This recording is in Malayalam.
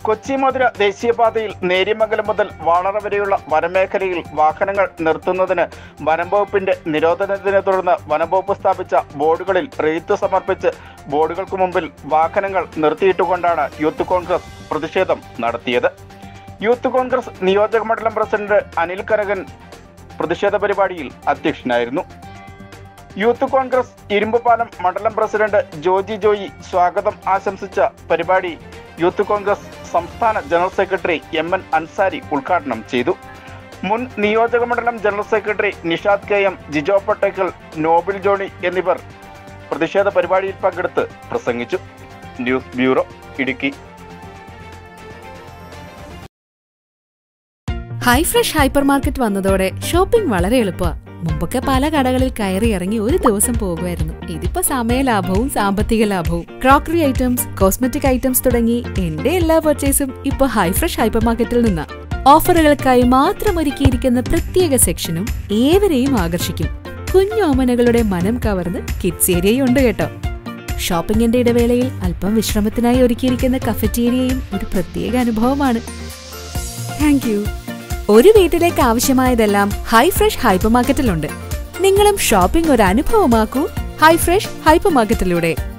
കൊച്ചി മധുര ദേശീയപാതയിൽ നേര്യമംഗലം മുതൽ വാളറ വരെയുള്ള വനമേഖലയിൽ വാഹനങ്ങൾ നിർത്തുന്നതിന് വനംവകുപ്പിന്റെ നിരോധനത്തിനെ തുടർന്ന് വനംവകുപ്പ് സ്ഥാപിച്ച ബോർഡുകളിൽ റെയ്ത്ത് സമർപ്പിച്ച് ബോർഡുകൾക്ക് മുമ്പിൽ വാഹനങ്ങൾ നിർത്തിയിട്ടുകൊണ്ടാണ് യൂത്ത് കോൺഗ്രസ് പ്രതിഷേധം നടത്തിയത് യൂത്ത് കോൺഗ്രസ് നിയോജക മണ്ഡലം പ്രസിഡന്റ് അനിൽ കനകൻ പ്രതിഷേധ പരിപാടിയിൽ അധ്യക്ഷനായിരുന്നു യൂത്ത് കോൺഗ്രസ് ഇരുമ്പുപാലം മണ്ഡലം പ്രസിഡന്റ് ജോജി ജോയി സ്വാഗതം ആശംസിച്ച പരിപാടി യൂത്ത് കോൺഗ്രസ് സംസ്ഥാന general secretary M N Ansari ഉദ്ഘാടനം ചെയ്തു മുൻ നിയോജക മണ്ഡലം general secretary Nishad K M Jijo Pattekkal Noble Johny എന്നിവർ പ്രതിഷേധ പരിപാടിയിൽ പങ്കെടുത്ത് പ്രസംഗിച്ചു news bureau Idukki hi fresh hypermarket വന്നതോടെ ഷോപ്പിംഗ് വളരെ എളുപ്പമാണ് മുമ്പൊക്കെ പല കടകളിൽ കയറി ഇറങ്ങി ഒരു ദിവസം പോകുമായിരുന്നു ഇതിപ്പോ സമയലാഭവും സാമ്പത്തിക ലാഭവും ക്രോക്കറി ഐറ്റംസ് കോസ്മെറ്റിക് ഐറ്റംസ് തുടങ്ങി എന്റെ എല്ലാ പർച്ചേസും ഇപ്പൊ ഹൈ ഫ്രഷ് ഹൈപ്പർ മാർക്കറ്റിൽ നിന്നാ ഓഫറുകൾക്കായി മാത്രം ഒരുക്കിയിരിക്കുന്ന പ്രത്യേക സെക്ഷനും ഏവരെയും ആകർഷിക്കും കുഞ്ഞോമനകളുടെ മനം കവർന്ന് കിഡ്സ് ഏരിയയും ഉണ്ട് കേട്ടോ ഷോപ്പിംഗിന്റെ ഇടവേളയിൽ അല്പം വിശ്രമത്തിനായി ഒരുക്കിയിരിക്കുന്ന കഫറ്റേരിയയും ഒരു പ്രത്യേക അനുഭവമാണ് താങ്ക് യു ഒരു വീട്ടിലേക്ക് ആവശ്യമായതെല്ലാം ഹൈ ഫ്രഷ് ഹൈപ്പർ മാർക്കറ്റിലുണ്ട് നിങ്ങളും ഷോപ്പിംഗ് ഒരു അനുഭവമാക്കൂ ഹൈ ഫ്രഷ് ഹൈപ്പർ മാർക്കറ്റിലൂടെ